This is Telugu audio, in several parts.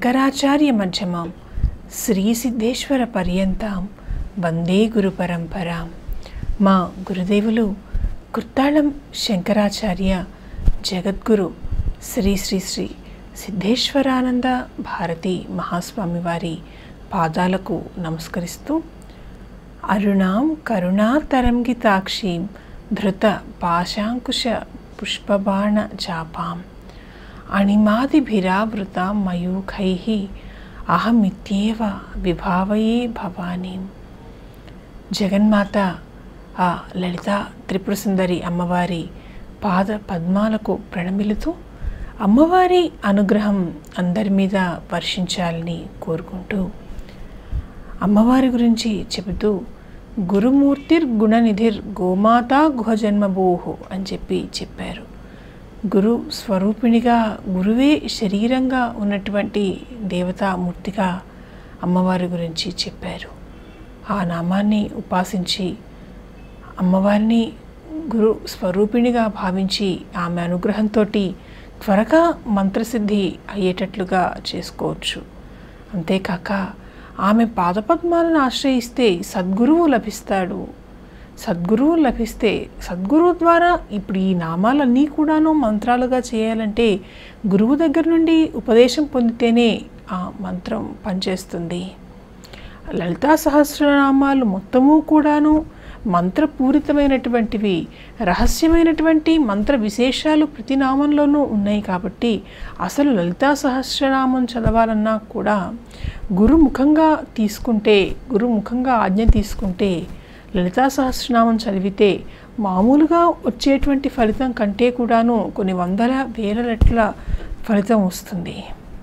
శంకరాచార్య మధ్యమాం శ్రీ సిద్ధేశ్వర పర్యంతం వందే గురు పరంపరాం మా గురుదేవులు కుర్తాళం శంకరాచార్య జగద్గురు శ్రీ శ్రీ శ్రీ సిద్ధేశ్వరానంద భారతి మహాస్వామి వారి పాదాలకు నమస్కరిస్తూ అరుణాం కరుణాతరంగితాక్షీం ధృత పాశాంకుశ పుష్పబాణ జాపాం అణిమాదిభిరావృత మయూఖై అహమిత్యేవ విభావయే భవానీం జగన్మాత ఆ లలిత త్రిపుర సుందరి అమ్మవారి పాద పద్మాలకు ప్రణమిలుతూ అమ్మవారి అనుగ్రహం అందరి మీద వర్షించాలని కోరుకుంటూ అమ్మవారి గురించి చెబుతూ గురుమూర్తిర్ గుణనిధిర్ గోమాతా గుహజన్మభూహు అని చెప్పి చెప్పారు గురు స్వరూపిణిగా గురువే శరీరంగా ఉన్నటువంటి దేవతామూర్తిగా అమ్మవారి గురించి చెప్పారు ఆ నామాన్ని ఉపాసించి అమ్మవారిని గురు స్వరూపిణిగా భావించి ఆమె అనుగ్రహంతో త్వరగా మంత్రసిద్ధి అయ్యేటట్లుగా చేసుకోవచ్చు అంతేకాక ఆమె పాదపద్మాలను ఆశ్రయిస్తే సద్గురువు లభిస్తాడు సద్గురువు లభిస్తే సద్గురువు ద్వారా ఇప్పుడు ఈ నామాలన్నీ కూడాను మంత్రాలుగా చేయాలంటే గురువు దగ్గర నుండి ఉపదేశం పొందితేనే ఆ మంత్రం పనిచేస్తుంది లలితా సహస్రనామాలు మొత్తము కూడాను మంత్రపూరితమైనటువంటివి రహస్యమైనటువంటి మంత్ర విశేషాలు ప్రతి నామంలోనూ ఉన్నాయి కాబట్టి అసలు లలితా సహస్రనామం చదవాలన్నా కూడా గురుముఖంగా తీసుకుంటే గురుముఖంగా ఆజ్ఞ తీసుకుంటే లలితా సహస్రనామం చదివితే మామూలుగా వచ్చేటువంటి ఫలితం కంటే కూడాను కొన్ని వందల వేల రెట్ల ఫలితం వస్తుంది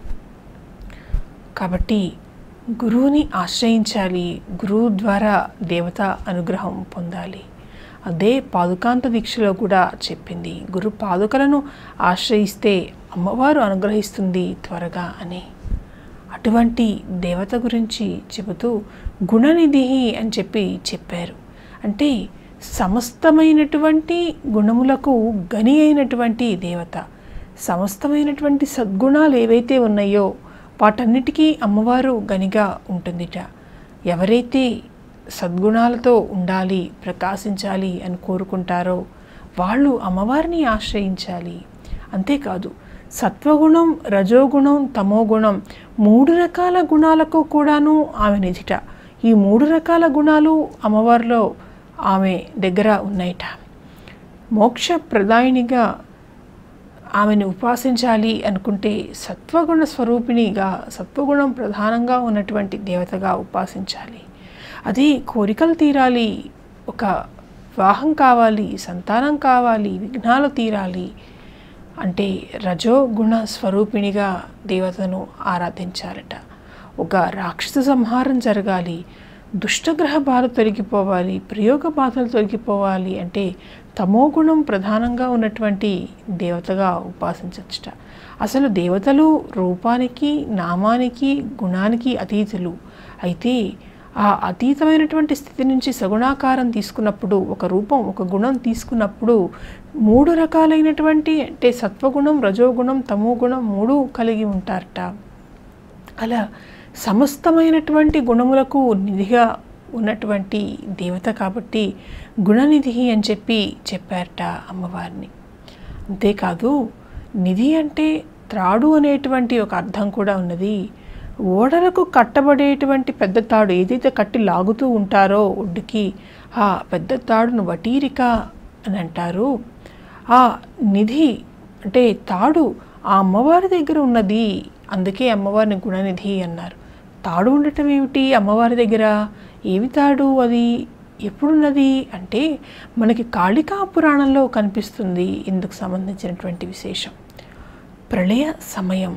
కాబట్టి గురువుని ఆశ్రయించాలి గురువు ద్వారా దేవత అనుగ్రహం పొందాలి అదే పాదుకాంత దీక్షలో కూడా చెప్పింది గురు పాదుకలను ఆశ్రయిస్తే అమ్మవారు అనుగ్రహిస్తుంది త్వరగా అని అటువంటి దేవత గురించి చెబుతూ గుణనిధి అని చెప్పి చెప్పారు అంటే సమస్తమైనటువంటి గుణములకు గని అయినటువంటి దేవత సమస్తమైనటువంటి సద్గుణాలు ఏవైతే ఉన్నాయో వాటన్నిటికీ అమ్మవారు గనిగా ఉంటుందిట ఎవరైతే సద్గుణాలతో ఉండాలి ప్రకాశించాలి అని కోరుకుంటారో వాళ్ళు అమ్మవారిని ఆశ్రయించాలి అంతేకాదు సత్వగుణం రజోగుణం తమోగుణం మూడు రకాల గుణాలకు కూడాను ఆమె నిధిట ఈ మూడు రకాల గుణాలు అమ్మవారిలో ఆమె దగ్గర ఉన్నాయిట మోక్ష ప్రదాయినిగా ఆమెను ఉపాసించాలి అనుకుంటే సత్వగుణ స్వరూపిణిగా సత్వగుణం ప్రధానంగా ఉన్నటువంటి దేవతగా ఉపాసించాలి అది కోరికలు తీరాలి ఒక వివాహం కావాలి సంతానం కావాలి విఘ్నాలు తీరాలి అంటే రజోగుణ స్వరూపిణిగా దేవతను ఆరాధించాలట ఒక రాక్షస సంహారం జరగాలి దుష్టగ్రహ బాధ తొలగిపోవాలి ప్రయోగ బాధలు తొలగిపోవాలి అంటే తమోగుణం ప్రధానంగా ఉన్నటువంటి దేవతగా ఉపాసించచ్చుట అసలు దేవతలు రూపానికి నామానికి గుణానికి అతీతులు అయితే ఆ అతీతమైనటువంటి స్థితి నుంచి సగుణాకారం తీసుకున్నప్పుడు ఒక రూపం ఒక గుణం తీసుకున్నప్పుడు మూడు రకాలైనటువంటి అంటే సత్వగుణం రజోగుణం తమోగుణం మూడు కలిగి ఉంటారట అలా సమస్తమైనటువంటి గుణములకు నిధిగా ఉన్నటువంటి దేవత కాబట్టి గుణనిధి అని చెప్పి చెప్పారట అమ్మవారిని అంతేకాదు నిధి అంటే త్రాడు అనేటువంటి ఒక అర్థం కూడా ఉన్నది ఓడలకు కట్టబడేటువంటి పెద్ద తాడు ఏదైతే కట్టి లాగుతూ ఉంటారో ఒడ్డుకి ఆ పెద్ద తాడును వటీరిక అని అంటారు ఆ నిధి అంటే తాడు ఆ అమ్మవారి దగ్గర ఉన్నది అందుకే అమ్మవారిని గుణనిధి అన్నారు తాడు ఉండటం ఏమిటి అమ్మవారి దగ్గర ఏమి తాడు అది ఎప్పుడున్నది అంటే మనకి కాళికా పురాణంలో కనిపిస్తుంది ఇందుకు సంబంధించినటువంటి విశేషం ప్రళయ సమయం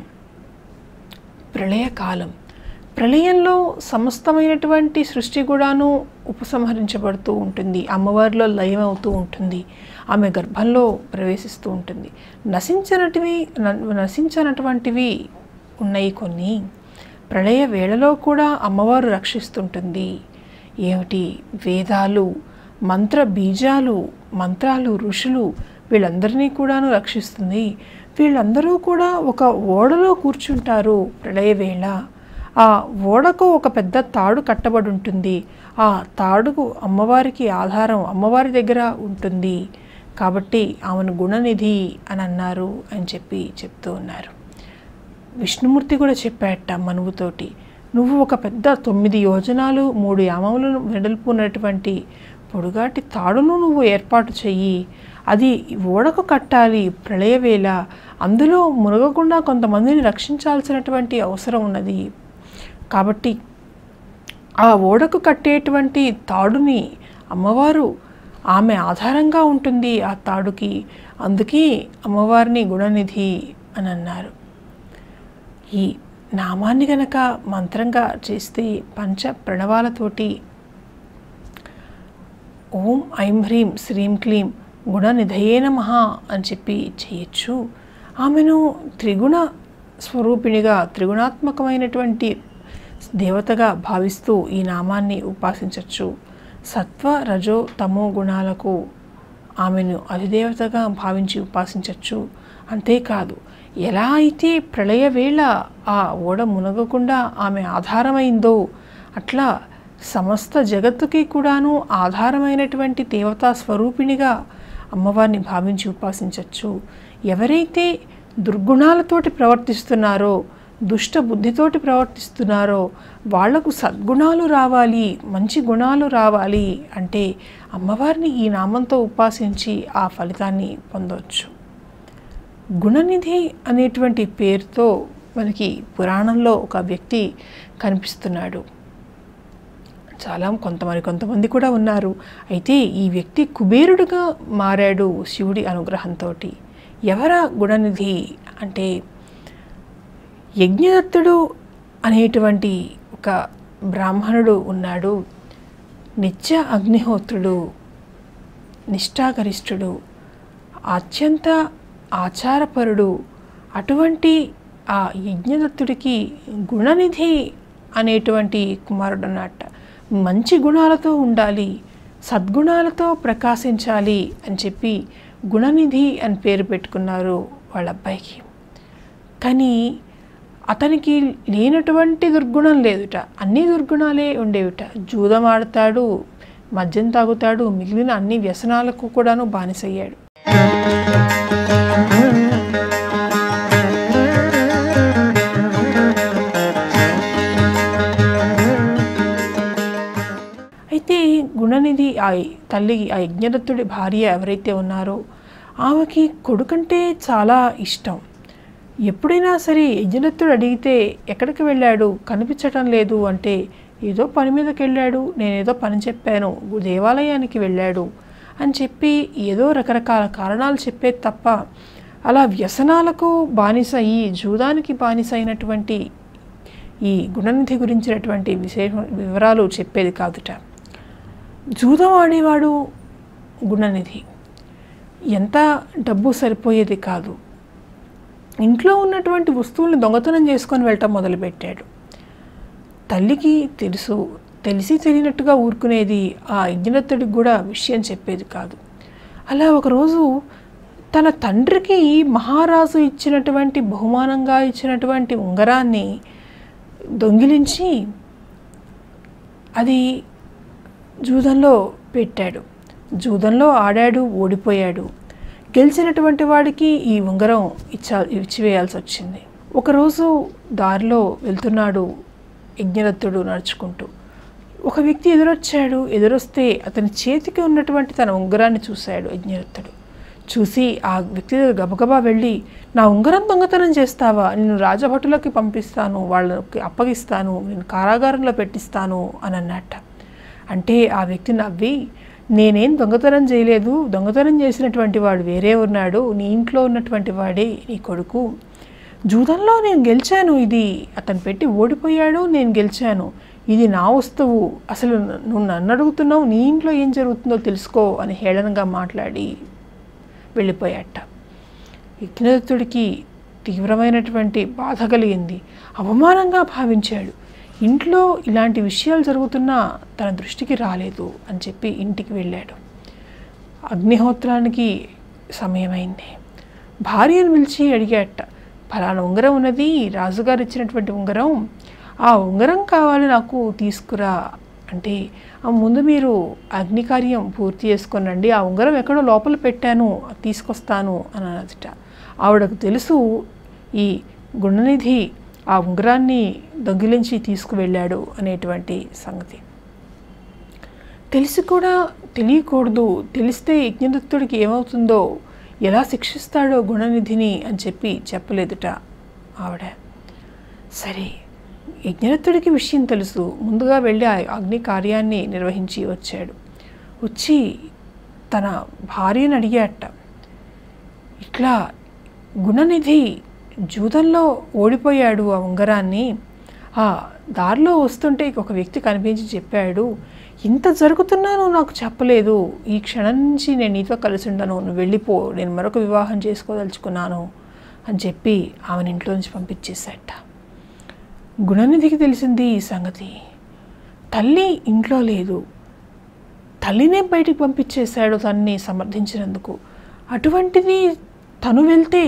ప్రళయకాలం ప్రళయంలో సమస్తమైనటువంటి సృష్టి కూడాను ఉపసంహరించబడుతూ ఉంటుంది అమ్మవారిలో లయం అవుతూ ఉంటుంది ఆమె గర్భంలో ప్రవేశిస్తూ ఉంటుంది నశించినటివి నశించినటువంటివి ఉన్నాయి కొన్ని ప్రళయ వేళలో కూడా అమ్మవారు రక్షిస్తుంటుంది ఏమిటి వేదాలు మంత్ర బీజాలు మంత్రాలు ఋషులు వీళ్ళందరినీ కూడాను రక్షిస్తుంది వీళ్ళందరూ కూడా ఒక ఓడలో కూర్చుంటారు ప్రళయవేళ ఆ ఓడకు ఒక పెద్ద తాడు కట్టబడి ఉంటుంది ఆ తాడుకు అమ్మవారికి ఆధారం అమ్మవారి దగ్గర ఉంటుంది కాబట్టి ఆమెను గుణనిధి అని అన్నారు అని చెప్పి చెప్తూ ఉన్నారు విష్ణుమూర్తి కూడా చెప్పాట మనువుతోటి నువ్వు ఒక పెద్ద తొమ్మిది యోజనాలు మూడు యామములను వెడల్పు ఉన్నటువంటి పొడుగాటి తాడును నువ్వు ఏర్పాటు చెయ్యి అది ఓడకు కట్టాలి ప్రళయవేళ అందులో మునగకుండా కొంతమందిని రక్షించాల్సినటువంటి అవసరం ఉన్నది కాబట్టి ఆ ఓడకు కట్టేటువంటి తాడుని అమ్మవారు ఆమె ఆధారంగా ఉంటుంది ఆ తాడుకి అందుకే అమ్మవారిని గుణనిధి అని అన్నారు ఈ నామాన్ని గనక మంత్రంగా చేస్తే పంచ ప్రణవాలతోటి ఓం ఐం హ్రీం శ్రీం క్లీం గుణనిధయే నమః అని చెప్పి చేయొచ్చు ఆమెను త్రిగుణ స్వరూపిణిగా త్రిగుణాత్మకమైనటువంటి దేవతగా భావిస్తూ ఈ నామాన్ని ఉపాసించవచ్చు సత్వ రజో తమో గుణాలకు ఆమెను అధిదేవతగా భావించి ఉపాసించవచ్చు అంతేకాదు ఎలా అయితే ప్రళయ వేళ ఆ ఓడ మునగకుండా ఆమె ఆధారమైందో అట్లా సమస్త జగత్తుకి కూడాను ఆధారమైనటువంటి దేవతా స్వరూపిణిగా అమ్మవారిని భావించి ఉపాసించవచ్చు ఎవరైతే దుర్గుణాలతోటి ప్రవర్తిస్తున్నారో దుష్ట బుద్ధితోటి ప్రవర్తిస్తున్నారో వాళ్లకు సద్గుణాలు రావాలి మంచి గుణాలు రావాలి అంటే అమ్మవారిని ఈ నామంతో ఉపాసించి ఆ ఫలితాన్ని పొందవచ్చు గుణనిధి అనేటువంటి పేరుతో మనకి పురాణంలో ఒక వ్యక్తి కనిపిస్తున్నాడు చాలా కొంత మరి కొంతమంది కూడా ఉన్నారు అయితే ఈ వ్యక్తి కుబేరుడుగా మారాడు శివుడి అనుగ్రహంతో ఎవరా గుణనిధి అంటే యజ్ఞదత్తుడు అనేటువంటి ఒక బ్రాహ్మణుడు ఉన్నాడు నిత్య అగ్నిహోత్రుడు నిష్ఠాగరిష్ఠుడు అత్యంత ఆచారపరుడు అటువంటి ఆ యజ్ఞదత్తుడికి గుణనిధి అనేటువంటి కుమారుడు అన్నట్ట మంచి గుణాలతో ఉండాలి సద్గుణాలతో ప్రకాశించాలి అని చెప్పి గుణనిధి అని పేరు పెట్టుకున్నారు వాళ్ళ అబ్బాయికి కానీ అతనికి లేనటువంటి దుర్గుణం లేదుట అన్ని దుర్గుణాలే ఉండేవిట జూదం ఆడతాడు మద్యం తాగుతాడు మిగిలిన అన్ని వ్యసనాలకు కూడాను బానిసయ్యాడు అయితే గుణనిధి ఆ తల్లి ఆ యజ్ఞదత్తుడి భార్య ఎవరైతే ఉన్నారో ఆమెకి కొడుకంటే చాలా ఇష్టం ఎప్పుడైనా సరే యజ్ఞదత్తుడు అడిగితే ఎక్కడికి వెళ్ళాడు కనిపించటం లేదు అంటే ఏదో పని మీదకి వెళ్ళాడు నేనేదో పని చెప్పాను దేవాలయానికి వెళ్ళాడు అని చెప్పి ఏదో రకరకాల కారణాలు చెప్పేది తప్ప అలా వ్యసనాలకు బానిస అయ్యి జూదానికి బానిస అయినటువంటి ఈ గుణనిధి గురించినటువంటి విశేష వివరాలు చెప్పేది కాదుట జూదం ఆడేవాడు గుణనిధి ఎంత డబ్బు సరిపోయేది కాదు ఇంట్లో ఉన్నటువంటి వస్తువుల్ని దొంగతనం చేసుకొని వెళ్ళటం మొదలుపెట్టాడు తల్లికి తెలుసు తెలిసి తెలియనట్టుగా ఊరుకునేది ఆ యజ్ఞదత్తుడికి కూడా విషయం చెప్పేది కాదు అలా ఒకరోజు తన తండ్రికి మహారాజు ఇచ్చినటువంటి బహుమానంగా ఇచ్చినటువంటి ఉంగరాన్ని దొంగిలించి అది జూదంలో పెట్టాడు జూదంలో ఆడాడు ఓడిపోయాడు గెలిచినటువంటి వాడికి ఈ ఉంగరం ఇచ్చా ఇచ్చివేయాల్సి వచ్చింది ఒకరోజు దారిలో వెళ్తున్నాడు యజ్ఞదత్తుడు నడుచుకుంటూ ఒక వ్యక్తి ఎదురొచ్చాడు ఎదురొస్తే అతని చేతికి ఉన్నటువంటి తన ఉంగరాన్ని చూశాడు యజ్ఞదత్తుడు చూసి ఆ వ్యక్తి దగ్గర గబగబా వెళ్ళి నా ఉంగరం దొంగతనం చేస్తావా నేను రాజభటులకి పంపిస్తాను వాళ్ళకి అప్పగిస్తాను నేను కారాగారంలో పెట్టిస్తాను అని అన్నట్ట అంటే ఆ వ్యక్తి నవ్వి నేనేం దొంగతనం చేయలేదు దొంగతనం చేసినటువంటి వాడు వేరే ఉన్నాడు నీ ఇంట్లో ఉన్నటువంటి వాడే నీ కొడుకు జూదంలో నేను గెలిచాను ఇది అతను పెట్టి ఓడిపోయాడు నేను గెలిచాను ఇది నా వస్తువు అసలు నువ్వు నన్ను అడుగుతున్నావు నీ ఇంట్లో ఏం జరుగుతుందో తెలుసుకో అని హేళనగా మాట్లాడి వెళ్ళిపోయాట యజ్ఞదత్తుడికి తీవ్రమైనటువంటి బాధ కలిగింది అవమానంగా భావించాడు ఇంట్లో ఇలాంటి విషయాలు జరుగుతున్నా తన దృష్టికి రాలేదు అని చెప్పి ఇంటికి వెళ్ళాడు అగ్నిహోత్రానికి సమయమైంది భార్యను పిలిచి అడిగాట ఫలానా ఉంగరం ఉన్నది రాజుగారు ఇచ్చినటువంటి ఉంగరం ఆ ఉంగరం కావాలి నాకు తీసుకురా అంటే "ఆ, ముందు మీరు అగ్ని కార్యం పూర్తి చేసుకొనండి ఆ ఉంగరం ఎక్కడో లోపల పెట్టాను అది తీసుకొస్తాను అని అన్నదిట ఆవిడకు తెలుసు ఈ గుణనిధి ఆ ఉంగరాన్ని దొంగిలించి తీసుకువెళ్ళాడు అనేటువంటి సంగతి తెలిసి కూడా తెలియకూడదు తెలిస్తే యజ్ఞదత్తుడికి ఏమవుతుందో ఎలా శిక్షిస్తాడో గుణనిధిని అని చెప్పి చెప్పలేదుట ఆవిడ సరే యజ్ఞదత్తుడికి విషయం తెలుసు ముందుగా వెళ్ళి ఆ అగ్ని కార్యాన్ని నిర్వహించి వచ్చాడు వచ్చి తన భార్యను అడిగాట ఇట్లా గుణనిధి జూదంలో ఓడిపోయాడు ఆ ఉంగరాన్ని ఆ దారిలో వస్తుంటే ఒక వ్యక్తి కనిపించి చెప్పాడు ఇంత జరుగుతున్నాను నాకు చెప్పలేదు ఈ క్షణం నుంచి నేను నీతో కలిసి ఉండను నువ్వు వెళ్ళిపో నేను మరొక వివాహం చేసుకోదలుచుకున్నాను అని చెప్పి ఆమెను ఇంట్లో నుంచి పంపించేశాట గుణనిధికి తెలిసింది ఈ సంగతి తల్లి ఇంట్లో లేదు తల్లినే బయటికి పంపించేశాడు తన్ని సమర్థించినందుకు అటువంటిది తను వెళ్తే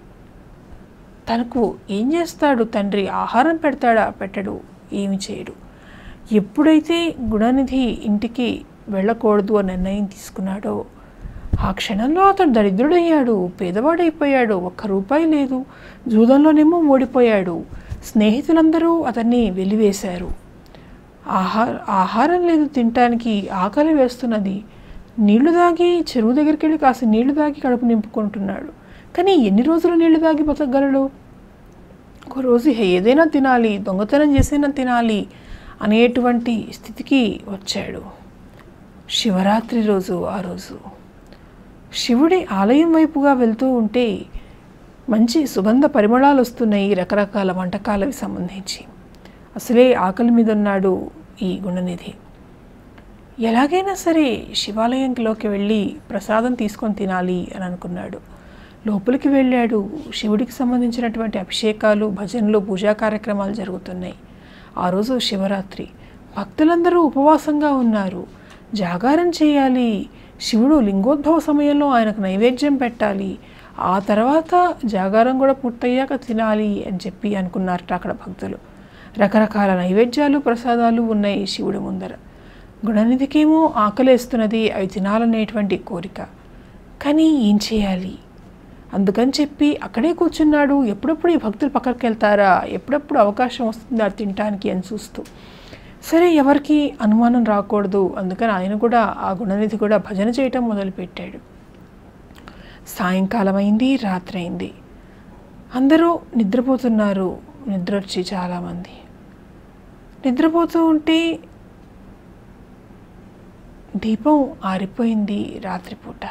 తనకు ఏం చేస్తాడు తండ్రి ఆహారం పెడతాడా పెట్టడు ఏమి చేయడు ఎప్పుడైతే గుణనిధి ఇంటికి వెళ్ళకూడదు అని నిర్ణయం తీసుకున్నాడో ఆ క్షణంలో అతడు దరిద్రుడయ్యాడు పేదవాడైపోయాడు ఒక్క రూపాయి లేదు జూదంలోనేమో ఓడిపోయాడు స్నేహితులందరూ అతన్ని వెలివేశారు ఆహార ఆహారం లేదు తినటానికి ఆకలి వేస్తున్నది నీళ్లు దాగి చెరువు దగ్గరికి వెళ్ళి కాస్త నీళ్లు దాగి కడుపు నింపుకుంటున్నాడు కానీ ఎన్ని రోజులు నీళ్లు దాగి బతకగలడు ఒక రోజు "హే, ఏదైనా తినాలి దొంగతనం చేసైనా తినాలి అనేటువంటి స్థితికి వచ్చాడు శివరాత్రి రోజు ఆ రోజు శివుడి ఆలయం వైపుగా వెళ్తూ ఉంటే మంచి సుగంధ పరిమళాలు వస్తున్నాయి రకరకాల వంటకాలకి సంబంధించి అసలే ఆకలి మీద ఉన్నాడు ఈ గుణనిధి ఎలాగైనా సరే శివాలయంలోకి వెళ్ళి ప్రసాదం తీసుకొని తినాలి అని అనుకున్నాడు లోపలికి వెళ్ళాడు శివుడికి సంబంధించినటువంటి అభిషేకాలు భజనలు పూజా కార్యక్రమాలు జరుగుతున్నాయి ఆ రోజు శివరాత్రి భక్తులందరూ ఉపవాసంగా ఉన్నారు జాగారం చేయాలి శివుడు లింగోద్భవ సమయంలో ఆయనకు నైవేద్యం పెట్టాలి ఆ తర్వాత జాగారం కూడా పూర్తయ్యాక తినాలి అని చెప్పి అనుకున్నారట అక్కడ భక్తులు రకరకాల నైవేద్యాలు ప్రసాదాలు ఉన్నాయి శివుడి ముందర గుణనిధికేమో ఆకలేస్తున్నది అవి తినాలనేటువంటి కోరిక కానీ ఏం చేయాలి అందుకని చెప్పి అక్కడే కూర్చున్నాడు ఎప్పుడెప్పుడు ఈ భక్తులు పక్కకి వెళ్తారా ఎప్పుడెప్పుడు అవకాశం వస్తుందా తినటానికి అని చూస్తూ సరే ఎవరికి అనుమానం రాకూడదు అందుకని ఆయన కూడా ఆ గుణనిధి కూడా భజన చేయటం మొదలుపెట్టాడు సాయంకాలం అయింది రాత్రి అయింది అందరూ నిద్రపోతున్నారు నిద్ర వచ్చి చాలామంది నిద్రపోతూ ఉంటే దీపం ఆరిపోయింది రాత్రిపూట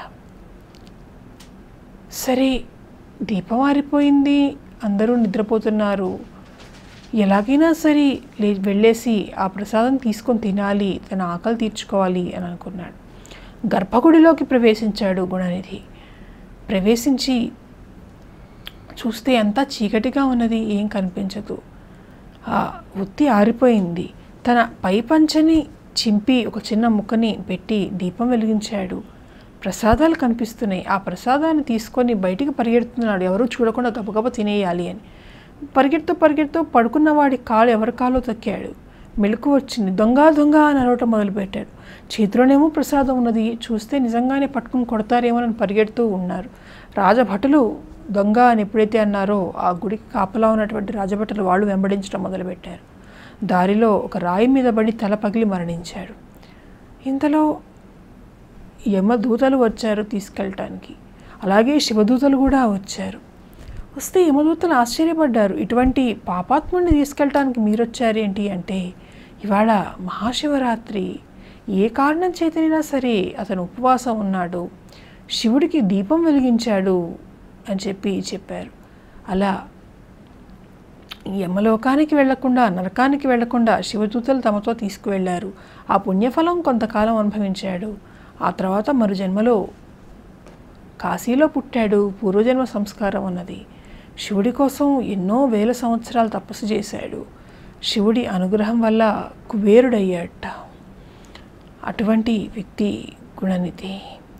సరే దీపం ఆరిపోయింది అందరూ నిద్రపోతున్నారు ఎలాగైనా సరే లే వెళ్ళేసి ఆ ప్రసాదం తీసుకొని తినాలి తన ఆకలి తీర్చుకోవాలి అని అనుకున్నాడు గర్భగుడిలోకి ప్రవేశించాడు గుణనిధి ప్రవేశించి చూస్తే అంతా చీకటిగా ఉన్నది ఏం కనిపించదు ఆ ఒత్తి ఆరిపోయింది తన పై పంచని చింపి ఒక చిన్న ముక్కని పెట్టి దీపం వెలిగించాడు ప్రసాదాలు కనిపిస్తున్నాయి ఆ ప్రసాదాన్ని తీసుకొని బయటికి పరిగెడుతున్నాడు ఎవరూ చూడకుండా గబగబ తినేయాలి అని పరిగెడుతూ పరిగెడుతూ పడుకున్న వాడి కాలు ఎవరి కాలో తక్కాడు మెలకు వచ్చింది దొంగ దొంగ అని అరవటం మొదలుపెట్టాడు చేతిలోనేమో ప్రసాదం ఉన్నది చూస్తే నిజంగానే పట్టుకుని కొడతారేమోనని పరిగెడుతూ ఉన్నారు రాజభటులు దొంగ అని ఎప్పుడైతే అన్నారో ఆ గుడికి కాపలా ఉన్నటువంటి రాజభటులు వాళ్ళు వెంబడించడం మొదలుపెట్టారు దారిలో ఒక రాయి మీద పడి తల పగిలి మరణించాడు ఇంతలో యమదూతలు వచ్చారు తీసుకెళ్ళటానికి అలాగే శివదూతలు కూడా వచ్చారు వస్తే యమదూతలు ఆశ్చర్యపడ్డారు ఇటువంటి పాపాత్ముడిని తీసుకెళ్ళటానికి మీరు వచ్చారేంటి అంటే ఇవాళ మహాశివరాత్రి ఏ కారణం చేతనైనా సరే అతను ఉపవాసం ఉన్నాడు శివుడికి దీపం వెలిగించాడు అని చెప్పి చెప్పారు అలా యమలోకానికి వెళ్లకుండా నరకానికి వెళ్లకుండా శివదూతలు తమతో తీసుకువెళ్ళారు ఆ పుణ్యఫలం కొంతకాలం అనుభవించాడు ఆ తర్వాత మరు జన్మలో కాశీలో పుట్టాడు పూర్వజన్మ సంస్కారం ఉన్నది శివుడి కోసం ఎన్నో వేల సంవత్సరాలు తపస్సు చేశాడు శివుడి అనుగ్రహం వల్ల కుబేరుడయ్యాట అటువంటి వ్యక్తి గుణనిధి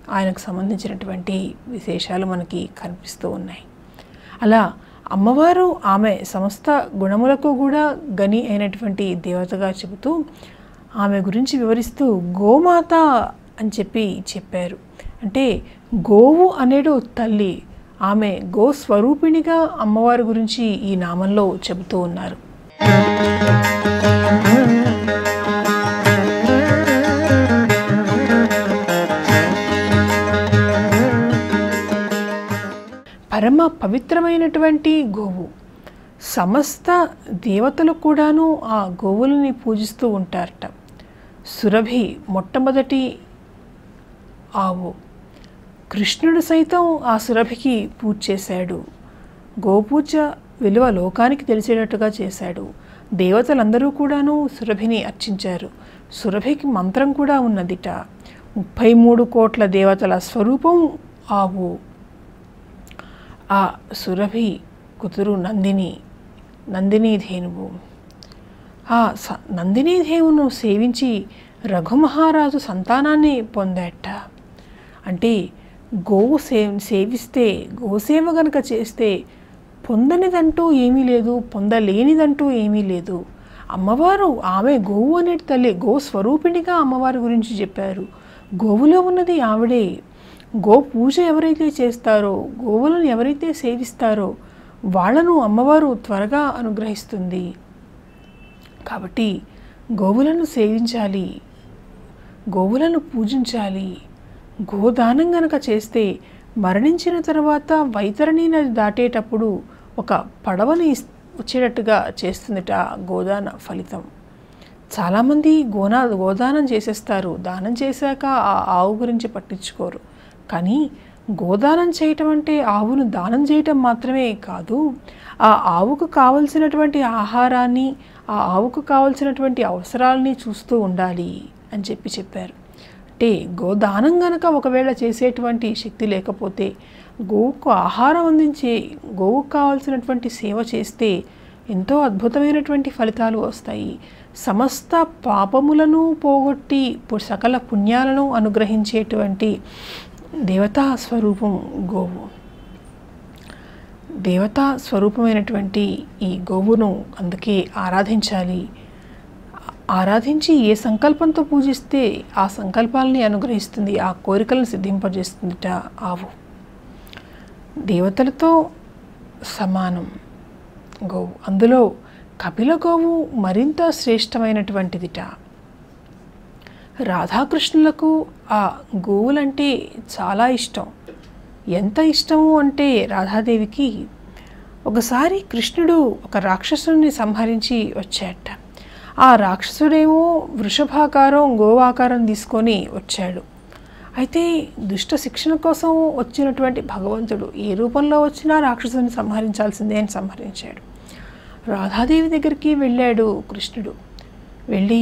ఆయనకు సంబంధించినటువంటి విశేషాలు మనకి కనిపిస్తూ ఉన్నాయి అలా అమ్మవారు ఆమె సమస్త గుణములకు కూడా గని అయినటువంటి దేవతగా చెబుతూ ఆమె గురించి వివరిస్తూ గోమాత అని చెప్పి చెప్పారు అంటే గోవు అనేడు తల్లి ఆమె గోస్వరూపిణిగా అమ్మవారి గురించి ఈ నామంలో చెబుతూ ఉన్నారు పరమ పవిత్రమైనటువంటి గోవు సమస్త దేవతలు కూడాను ఆ గోవులని పూజిస్తూ ఉంటారట సురభి మొట్టమొదటి ఆవు కృష్ణుడు సైతం ఆ సురభికి పూజ చేశాడు గోపూజ విలువ లోకానికి తెలిసేటట్టుగా చేశాడు దేవతలందరూ కూడాను సురభిని అర్చించారు సురభికి మంత్రం కూడా ఉన్నదిట ముప్పై మూడు కోట్ల దేవతల స్వరూపం ఆవు ఆ సురభి కుతురు నందిని నందిని ధేనువు ఆ స నందిని దేవును సేవించి రఘుమహారాజు సంతానాన్ని పొందాట అంటే గోవు సే సేవిస్తే గోసేవ గనక చేస్తే పొందనిదంటూ ఏమీ లేదు పొందలేనిదంటూ ఏమీ లేదు అమ్మవారు ఆమె గోవు అనే తల్లి గో స్వరూపిణిగా అమ్మవారి గురించి చెప్పారు గోవులో ఉన్నది ఆవిడే గో పూజ ఎవరైతే చేస్తారో గోవులను ఎవరైతే సేవిస్తారో వాళ్ళను అమ్మవారు త్వరగా అనుగ్రహిస్తుంది కాబట్టి గోవులను సేవించాలి గోవులను పూజించాలి గోదానం గనక చేస్తే మరణించిన తర్వాత వైతరణి నది దాటేటప్పుడు ఒక పడవని ఇస్- వచ్చేటట్టుగా చేస్తుందిట గోదాన ఫలితం చాలామంది గోనా గోదానం చేసేస్తారు దానం చేశాక ఆ ఆవు గురించి పట్టించుకోరు కానీ గోదానం చేయటం అంటే ఆవును దానం చేయటం మాత్రమే కాదు ఆ ఆవుకు కావలసినటువంటి ఆహారాన్ని ఆ ఆవుకు కావలసినటువంటి అవసరాలని చూస్తూ ఉండాలి అని చెప్పి చెప్పారు అంటే గోదానం గనక ఒకవేళ చేసేటువంటి శక్తి లేకపోతే గోవుకు ఆహారం అందించే గోవుకు కావాల్సినటువంటి సేవ చేస్తే ఎంతో అద్భుతమైనటువంటి ఫలితాలు వస్తాయి సమస్త పాపములను పోగొట్టి పు- సకల పుణ్యాలను అనుగ్రహించేటువంటి దేవతా స్వరూపం గోవు దేవతా స్వరూపమైనటువంటి ఈ గోవును అందుకే ఆరాధించాలి ఆరాధించి ఏ సంకల్పంతో పూజిస్తే ఆ సంకల్పాలని అనుగ్రహిస్తుంది ఆ కోరికలను సిద్ధింపజేస్తుందిట ఆవు దేవతలతో సమానం గోవు అందులో కపిల గోవు మరింత శ్రేష్టమైనటువంటిదిట రాధాకృష్ణులకు ఆ గోవులంటే చాలా ఇష్టం ఎంత ఇష్టము అంటే రాధాదేవికి ఒకసారి కృష్ణుడు ఒక రాక్షసుని సంహరించి వచ్చాట ఆ రాక్షసుడేమో వృషభాకారం గోవాకారం తీసుకొని వచ్చాడు అయితే దుష్ట శిక్షణ కోసం వచ్చినటువంటి భగవంతుడు ఏ రూపంలో వచ్చినా రాక్షసుని సంహరించాల్సిందే అని సంహరించాడు రాధాదేవి దగ్గరికి వెళ్ళాడు కృష్ణుడు వెళ్ళి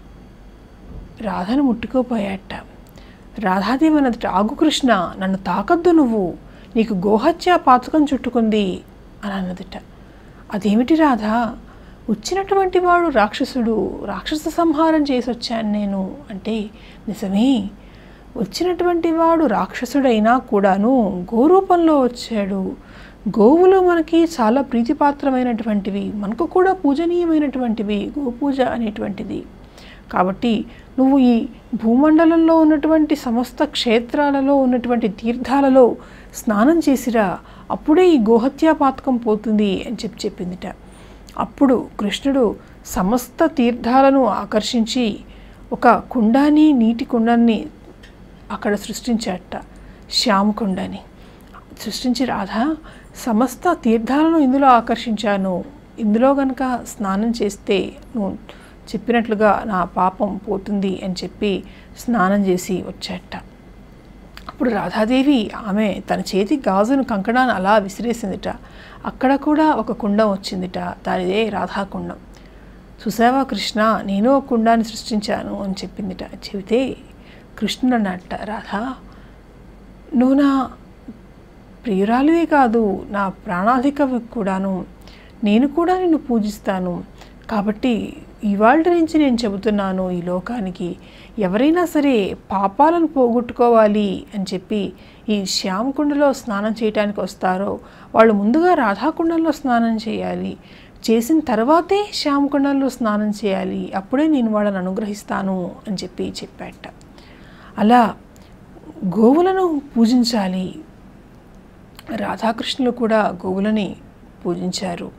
రాధను ముట్టుకోపోయాట రాధాదేవి అన్నది ఆగు కృష్ణ నన్ను తాకద్దు నువ్వు నీకు గోహత్య పాతకం చుట్టుకుంది అని అన్నదిట అదేమిటి రాధా వచ్చినటువంటి వాడు రాక్షసుడు రాక్షస సంహారం చేసి వచ్చాను నేను అంటే నిజమే వచ్చినటువంటి వాడు రాక్షసుడైనా కూడాను గోరూపంలో వచ్చాడు గోవులు మనకి చాలా ప్రీతిపాత్రమైనటువంటివి మనకు కూడా పూజనీయమైనటువంటివి గోపూజ అనేటువంటిది కాబట్టి నువ్వు ఈ భూమండలంలో ఉన్నటువంటి సమస్త క్షేత్రాలలో ఉన్నటువంటి తీర్థాలలో స్నానం చేసిరా అప్పుడే ఈ గోహత్యా పాతకం పోతుంది అని చెప్పి చెప్పిందిట అప్పుడు కృష్ణుడు సమస్త తీర్థాలను ఆకర్షించి ఒక కుండాని నీటి కుండాన్ని అక్కడ సృష్టించాట శ్యామకుండని సృష్టించి రాధా సమస్త తీర్థాలను ఇందులో ఆకర్షించాను ఇందులో గనక స్నానం చేస్తే నువ్వు చెప్పినట్లుగా నా పాపం పోతుంది అని చెప్పి స్నానం చేసి వచ్చాట అప్పుడు రాధాదేవి ఆమె తన చేతి గాజును కంకణాన్ని అలా విసిరేసిందిట అక్కడ కూడా ఒక కుండం వచ్చిందిట దానిదే రాధాకుండం చూసావా కృష్ణ నేను ఒక కుండాన్ని సృష్టించాను అని చెప్పిందిట చెబితే కృష్ణుడు అన్నట్ట రాధా నువ్వు నా ప్రియురాలివే కాదు నా ప్రాణాధికవి కూడాను నేను కూడా నిన్ను పూజిస్తాను కాబట్టి ఇవాళ నుంచి నేను చెబుతున్నాను ఈ లోకానికి ఎవరైనా సరే పాపాలను పోగొట్టుకోవాలి అని చెప్పి ఈ శ్యామకుండలో స్నానం చేయడానికి వస్తారో వాళ్ళు ముందుగా రాధాకుండంలో స్నానం చేయాలి చేసిన తర్వాతే శ్యామకుండంలో స్నానం చేయాలి అప్పుడే నేను వాళ్ళని అనుగ్రహిస్తాను అని చెప్పి చెప్పాట అలా గోవులను పూజించాలి రాధాకృష్ణులు కూడా గోవులని పూజించారు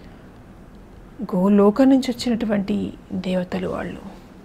గోలోకం నుంచి వచ్చినటువంటి దేవతలు వాళ్ళు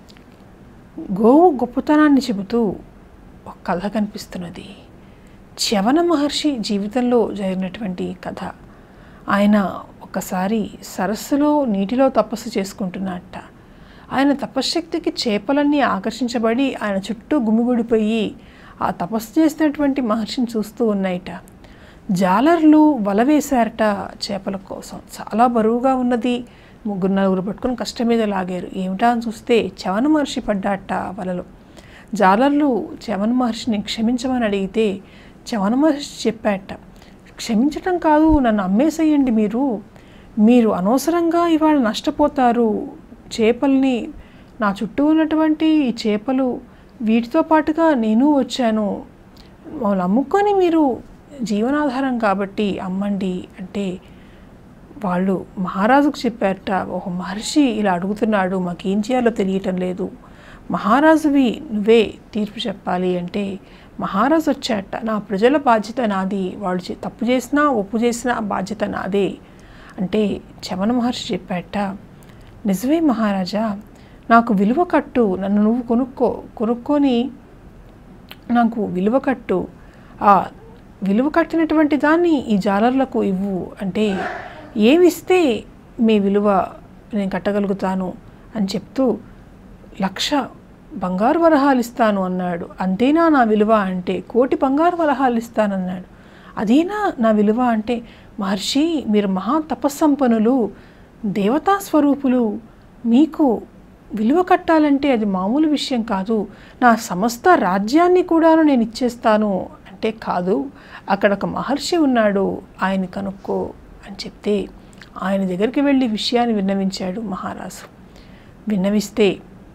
గోవు గొప్పతనాన్ని చెబుతూ ఒక కథ కనిపిస్తున్నది చవన మహర్షి జీవితంలో జరిగినటువంటి కథ ఆయన ఒకసారి సరస్సులో నీటిలో తపస్సు చేసుకుంటున్నట్ట ఆయన తపశ్శక్తికి చేపలన్నీ ఆకర్షించబడి ఆయన చుట్టూ గుమిగూడిపోయి ఆ తపస్సు చేసినటువంటి మహర్షిని చూస్తూ ఉన్నాయిట జాలర్లు వల వేశారట చేపల కోసం చాలా బరువుగా ఉన్నది ముగ్గురు నలుగురు పట్టుకుని కష్టం మీద లాగారు ఏమిటా అని చూస్తే చవన మహర్షి పడ్డాట వలలో జాలర్లు చవన మహర్షిని క్షమించమని అడిగితే చవన మహర్షి చెప్పాట క్షమించటం కాదు నన్ను అమ్మేసేయండి మీరు మీరు అనవసరంగా ఇవాళ నష్టపోతారు చేపల్ని నా చుట్టూ ఉన్నటువంటి ఈ చేపలు వీటితో పాటుగా నేను వచ్చాను వాళ్ళు అమ్ముకొని మీరు జీవనాధారం కాబట్టి అమ్మండి అంటే వాళ్ళు మహారాజుకు చెప్పారట ఒక మహర్షి ఇలా అడుగుతున్నాడు మాకేం చేయాలో తెలియటం లేదు మహారాజువి నువ్వే తీర్పు చెప్పాలి అంటే మహారాజు వచ్చాట నా ప్రజల బాధ్యత నాది వాళ్ళు చే- తప్పు చేసినా ఒప్పు చేసినా ఆ బాధ్యత నాదే అంటే చమన మహర్షి చెప్పాట నిజమే మహారాజా నాకు విలువ కట్టు నన్ను నువ్వు కొనుక్కో కొనుక్కొని నాకు విలువ కట్టు ఆ విలువ కట్టినటువంటి దాన్ని ఈ జాలర్లకు ఇవ్వు అంటే ఏమిస్తే మీ విలువ నేను కట్టగలుగుతాను అని చెప్తూ లక్ష బంగారు వరహాలు ఇస్తాను అన్నాడు అంతేనా నా విలువ అంటే కోటి బంగారు వరహాలు ఇస్తానన్నాడు అదేనా నా విలువ అంటే మహర్షి మీరు మహా తపస్సంపన్నులు దేవతా స్వరూపులు మీకు విలువ కట్టాలంటే అది మామూలు విషయం కాదు నా సమస్త రాజ్యాన్ని కూడాను నేను ఇచ్చేస్తాను అంటే కాదు అక్కడ ఒక మహర్షి ఉన్నాడు ఆయన కనుక్కో అని చెప్తే ఆయన దగ్గరికి వెళ్ళి విషయాన్ని విన్నవించాడు మహారాజు విన్నవిస్తే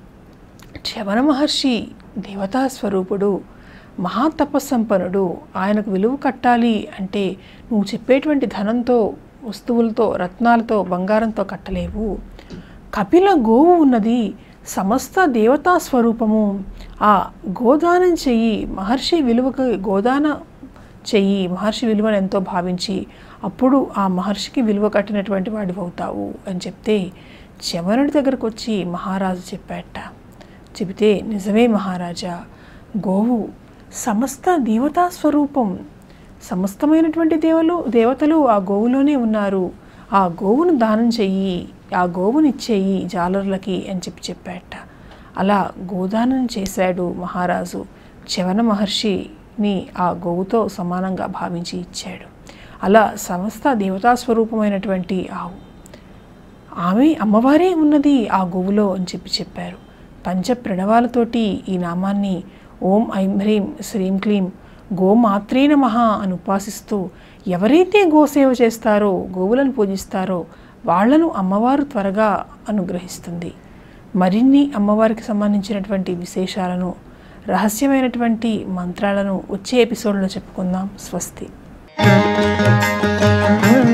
చవన మహర్షి దేవతా స్వరూపుడు మహాతపస్సంపన్నుడు ఆయనకు విలువ కట్టాలి అంటే నువ్వు చెప్పేటువంటి ధనంతో వస్తువులతో రత్నాలతో బంగారంతో కట్టలేవు కపిల గోవు ఉన్నది సమస్త దేవతా స్వరూపము ఆ గోదానం చెయ్యి మహర్షి విలువకు గోదాన చెయ్యి మహర్షి విలువను ఎంతో భావించి అప్పుడు ఆ మహర్షికి విలువ కట్టినటువంటి వాడివి అవుతావు అని చెప్తే చవనుడి దగ్గరకు వచ్చి మహారాజు చెప్పాట చెబితే నిజమే మహారాజా గోవు సమస్త దేవతా స్వరూపం సమస్తమైనటువంటి దేవులు దేవతలు ఆ గోవులోనే ఉన్నారు ఆ గోవును దానం చెయ్యి ఆ గోవుని ఇచ్చేయి జాలర్లకి అని చెప్పి చెప్పాట అలా గోదానం చేశాడు మహారాజు చవన మహర్షిని ఆ గోవుతో సమానంగా భావించి ఇచ్చాడు అలా సమస్త దేవతా స్వరూపమైనటువంటి ఆవు ఆమె అమ్మవారే ఉన్నది ఆ గోవులో అని చెప్పి చెప్పారు పంచ ప్రణవాలతోటి ఈ నామాన్ని ఓం ఐం హ్రీం శ్రీం క్లీం గోమాత్రే నమః అని ఉపాసిస్తూ ఎవరైతే గోసేవ చేస్తారో గోవులను పూజిస్తారో వాళ్లను అమ్మవారు త్వరగా అనుగ్రహిస్తుంది మరిన్ని అమ్మవారికి సంబంధించినటువంటి విశేషాలను రహస్యమైనటువంటి మంత్రాలను వచ్చే ఎపిసోడ్లో చెప్పుకుందాం స్వస్తి